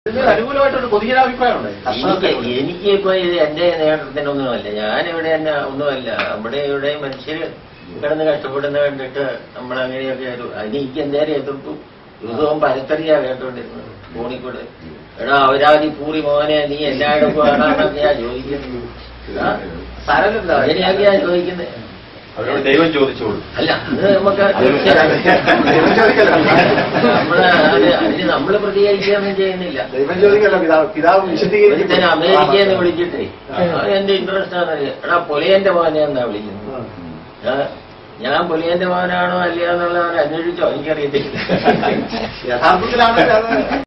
ഇതിന് അനുകൂലമായിട്ടൊരു പൊതുജനാഭിപ്രായമുണ്ട് എനിക്ക് എനിക്ക് ഇപ്പൊ ഇത് എന്റെ നേതൃത്വത്തിനൊന്നുമല്ല ഞാനിവിടെ തന്നെ ഒന്നുമല്ല നമ്മുടെ ഇവിടെ മനുഷ്യര് കിടന്ന് കഷ്ടപ്പെടുന്ന കണ്ടിട്ട് നമ്മളങ്ങനെയൊക്കെ ഒരു അതിന് എനിക്ക് എന്തേലും എതിർത്തു ദിവസവും പരത്തറിയാ കേട്ടോണ്ടിരുന്നത് ഫോണിക്കൂടെ എടാ അവരാതി പൂറി മോനെ നീ എല്ലായിടത്തും വേണമെന്നൊക്കെ ഞാൻ ചോദിക്കുന്നത് ആ, സാരമില്ല അങ്ങനെയൊക്കെയാ ചോദിക്കുന്നത് അവരോട് ദൈവം ചോദിച്ചോളൂ അല്ല അത് നമുക്ക് തീർച്ചയായും ദൈവം ചോദിക്കലല്ല. നമ്മള് അത് അതിന് നമ്മൾ പ്രതികരിക്കുകയൊന്നും ചെയ്യുന്നില്ല ദൈവം ചോദിക്കല്ല പിതാവ് പിതാവ് ഒരുത്തൻ അമേരിക്കയിൽ നിന്ന് വിശദീകരിക്കും വിളിച്ചിട്ടേ അത് എന്റെ ഇൻട്രസ്റ്റ് ആണെന്നറിയാം എടാ പൊലിയന്റെ മോനെ എന്നാ വിളിക്കുന്നത് ആ, ഞാൻ പൊലിയന്റെ മോനാണോ അല്ലയോ എന്നുള്ളത് അവൻ അന്വേഷിച്ചോ എനിക്കറിയത്തില്ല യഥാർത്ഥത്തിലാണ് അത്